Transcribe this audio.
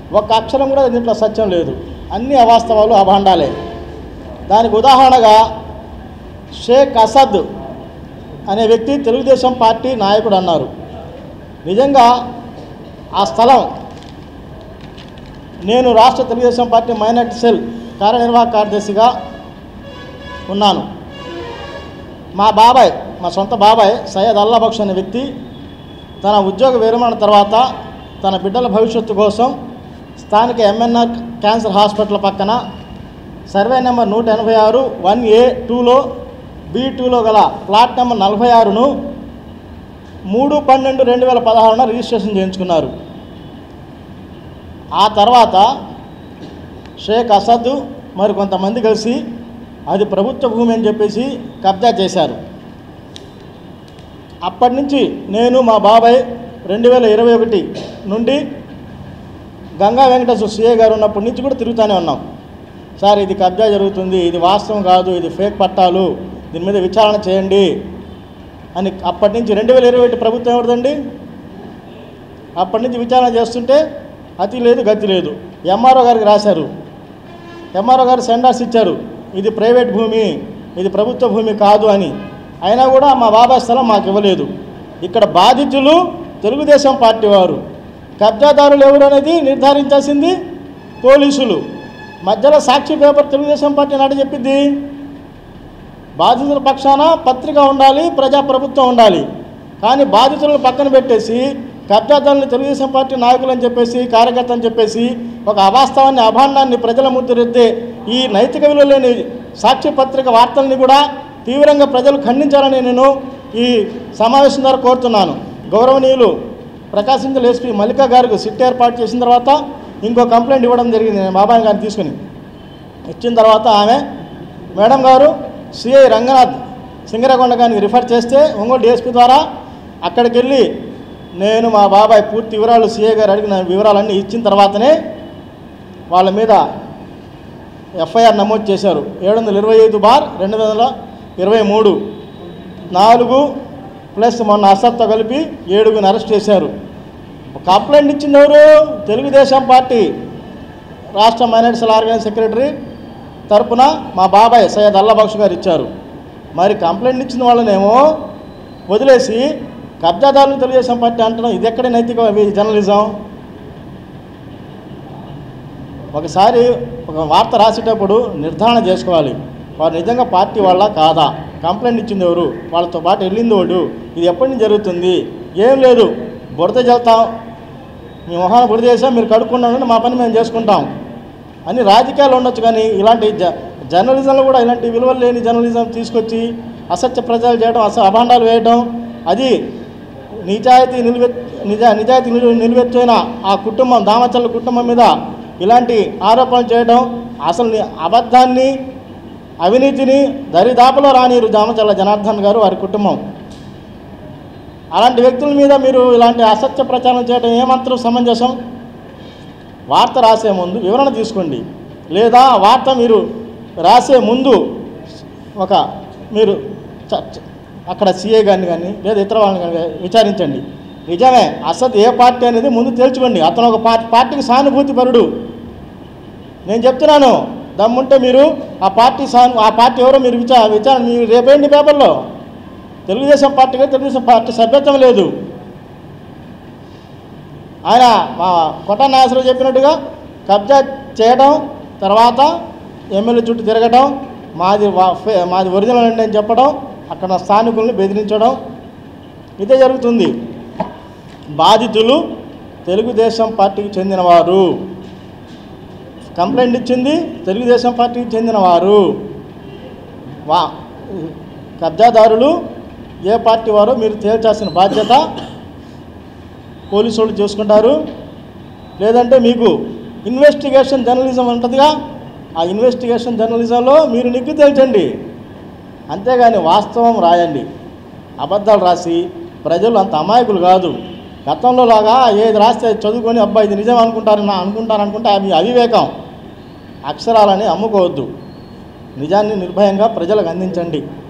ఒక్క అక్షరం కూడా దీంట్లో సత్యం లేదు అన్ని అవాస్తవాలు అభాండాలే దానికి ఉదాహరణగా షేక్ అసద్ అనే వ్యక్తి తెలుగుదేశం పార్టీ నాయకుడు అన్నారు నిజంగా ఆ స్థలం నేను రాష్ట్ర తెలుగుదేశం పార్టీ మైనార్టీ సెల్ కార్యనిర్వాహక కార్యదర్శిగా ఉన్నాను మా బాబాయ్ మా సొంత బాబాయ్ సయ్యద్ అల్లాబక్ష్ అనే వ్యక్తి తన ఉద్యోగ విరమణ తర్వాత తన బిడ్డల భవిష్యత్తు కోసం స్థానిక ఎంఎన్ఆర్ క్యాన్సర్ హాస్పిటల్ పక్కన సర్వే నెంబర్ నూట ఎనభై ఆరు వన్ ఏ టూలో బి టూలో గల ప్లాట్ నెంబర్ నలభై ఆరును మూడు పన్నెండు రెండు వేల పదహారున రిజిస్ట్రేషన్ చేయించుకున్నారు ఆ తర్వాత షేక్ అసద్ మరి కొంతమంది కలిసి అది ప్రభుత్వ భూమి అని చెప్పేసి కబ్జా చేశారు అప్పటి నుంచి నేను మా బాబాయ్ రెండు వేల ఇరవై ఒకటి నుండి గంగా వెంకటేశ్వర సిఏ గారు ఉన్నప్పటి నుంచి కూడా తిరుగుతూనే ఉన్నాం సార్ ఇది కబ్జా జరుగుతుంది ఇది వాస్తవం కాదు ఇది ఫేక్ పట్టాలు దీని మీద విచారణ చేయండి అని అప్పటి నుంచి రెండు వేల ఇరవై ఒకటి ప్రభుత్వం ఎవరిదండి అప్పటి నుంచి విచారణ చేస్తుంటే అతి లేదు గతి లేదు ఎంఆర్ఓ గారికి రాశారు ఎంఆర్ఓ గారు సెండర్స్ ఇచ్చారు ఇది ప్రైవేట్ భూమి ఇది ప్రభుత్వ భూమి కాదు అని అయినా కూడా మా బాబాయ్ స్థలం మాకు ఇవ్వలేదు ఇక్కడ బాధితులు తెలుగుదేశం పార్టీ వారు కబ్జాదారులు ఎవరు అనేది నిర్ధారించాల్సింది పోలీసులు మధ్యలో సాక్షి పేపర్ తెలుగుదేశం పార్టీ నాటి చెప్పింది బాధితుల పక్షాన పత్రిక ఉండాలి ప్రజాప్రభుత్వం ఉండాలి కానీ బాధితులను పక్కన పెట్టేసి కబ్జాదారులను తెలుగుదేశం పార్టీ నాయకులు అని చెప్పేసి కార్యకర్త అని చెప్పేసి ఒక అవాస్తవాన్ని అభాండాన్ని ప్రజల ముందు రుద్దే ఈ నైతిక విలువ లేని సాక్షి పత్రిక వార్తల్ని కూడా తీవ్రంగా ప్రజలు ఖండించాలని నేను ఈ సమావేశం ద్వారా కోరుతున్నాను గౌరవనీయులు ప్రకాశం జిల్లా ఎస్పీ మల్లికా గారికి సిట్ ఏర్పాటు చేసిన తర్వాత ఇంకో కంప్లైంట్ ఇవ్వడం జరిగింది నేను బాబాయ్ గారిని తీసుకుని ఇచ్చిన తర్వాత ఆమె మేడం గారు సిఐ రంగనాథ్ సింగరకొండ గారికి రిఫర్ చేస్తే ఒంగోలు డిఎస్పీ ద్వారా అక్కడికి వెళ్ళి నేను మా బాబాయ్ పూర్తి వివరాలు సిఐ గారు అడిగిన వివరాలన్నీ ఇచ్చిన తర్వాతనే వాళ్ళ మీద ఎఫ్ఐఆర్ నమోదు చేశారు ఏడు వందల ఇరవై ఐదు బార్ రెండు వందల ఇరవై మూడు నాలుగు ప్లస్ మొన్న అసత్తో కలిపి ఏడుగురిని అరెస్ట్ చేశారు కంప్లైంట్ ఇచ్చింది ఎవరు తెలుగుదేశం పార్టీ రాష్ట్ర మైనార్టీసల్ ఆర్గనైజ్ సెక్రటరీ తరపున మా బాబాయ్ సయ్యద్ అల్లాబక్ష్ గారు ఇచ్చారు మరి కంప్లైంట్ ఇచ్చిన వాళ్ళనేమో వదిలేసి కబ్జాదారులు తెలుగుదేశం పార్టీ అంటడం ఇది ఎక్కడ నైతిక ఇది జర్నలిజం ఒకసారి ఒక వార్త రాసేటప్పుడు నిర్ధారణ చేసుకోవాలి వారు నిజంగా పార్టీ వాళ్ళ కాదా కంప్లైంట్ ఇచ్చింది ఎవరు వాళ్ళతో పాటు వెళ్ళింది వాడు ఇది ఎప్పటి నుంచి జరుగుతుంది ఏం లేదు బురద జల్తాం మీ మొహాన బురద చేసాం మీరు కడుక్కున్నాను మా పని మేము చేసుకుంటాం అని రాజకీయాలు ఉండొచ్చు కానీ ఇలాంటి జ జర్నలిజంలో కూడా ఇలాంటి విలువలు లేని జర్నలిజం తీసుకొచ్చి అసత్య ప్రచారాలు చేయడం అస అభాండాలు వేయడం అది నిజాయితీ నిలువె నిజా నిజాయితీ నిలు నిలువెత్తైన ఆ కుటుంబం దామచల్ల కుటుంబం మీద ఇలాంటి ఆరోపణలు చేయడం అసలు ని- అబద్ధాన్ని అవినీతిని దరిదాపులో రానిరు దామచల్ల జనార్దన్ గారు వారి కుటుంబం అలాంటి వ్యక్తుల మీద మీరు ఇలాంటి అసత్య ప్రచారం చేయడం ఏమాత్రం సమంజసం వార్త రాసే ముందు వివరణ తీసుకోండి లేదా ఆ వార్త మీరు రాసే ముందు ఒక మీరు చ- చ- అక్కడ సీఏ గారిని కానీ లేదా ఇతర వాళ్ళని కానీ విచారించండి నిజమే అసలు ఏ పార్టీ అనేది ముందు తెలుసుకోండి అతను ఒక పార్టీ పార్టీకి సానుభూతి పరుడు నేను చెప్తున్నాను దమ్ముంటే మీరు ఆ పార్టీ సాను ఆ పార్టీ ఎవరో మీరు విచార విచారణ మీరు రేపేంటి పేపర్లో తెలుగుదేశం పార్టీగా తెలుగుదేశం పార్టీ సభ్యత్వం లేదు ఆయన మా కొట్ట నాగేశ్వరరావు చెప్పినట్టుగా కబ్జా చేయడం తర్వాత ఎమ్మెల్యే చుట్టూ తిరగడం మాది వా- ఫే- మాది ఒరిజినల్ అండి అని చెప్పడం అక్కడ స్థానికుల్ని బెదిరించడం ఇదే జరుగుతుంది బాధితులు తెలుగుదేశం పార్టీకి చెందినవారు కంప్లైంట్ ఇచ్చింది తెలుగుదేశం పార్టీకి చెందినవారు వా కబ్జాదారులు ఏ పార్టీ వారో మీరు తేల్చాల్సిన బాధ్యత పోలీసు వాళ్ళు చూసుకుంటారు లేదంటే మీకు ఇన్వెస్టిగేషన్ జర్నలిజం ఉంటుందిగా ఆ ఇన్వెస్టిగేషన్ జర్నలిజంలో మీరు నిగ్గు తేల్చండి అంతేగాని వాస్తవం రాయండి అబద్ధాలు రాసి ప్రజలు అంత అమాయకులు కాదు గతంలో లాగా ఏది రాస్తే అది చదువుకొని అబ్బాయి ఇది నిజం అనుకుంటారని అనుకుంటారు అనుకుంటే అవి అవివేకం అక్షరాలని అమ్ముకోవద్దు నిజాన్ని నిర్భయంగా ప్రజలకు అందించండి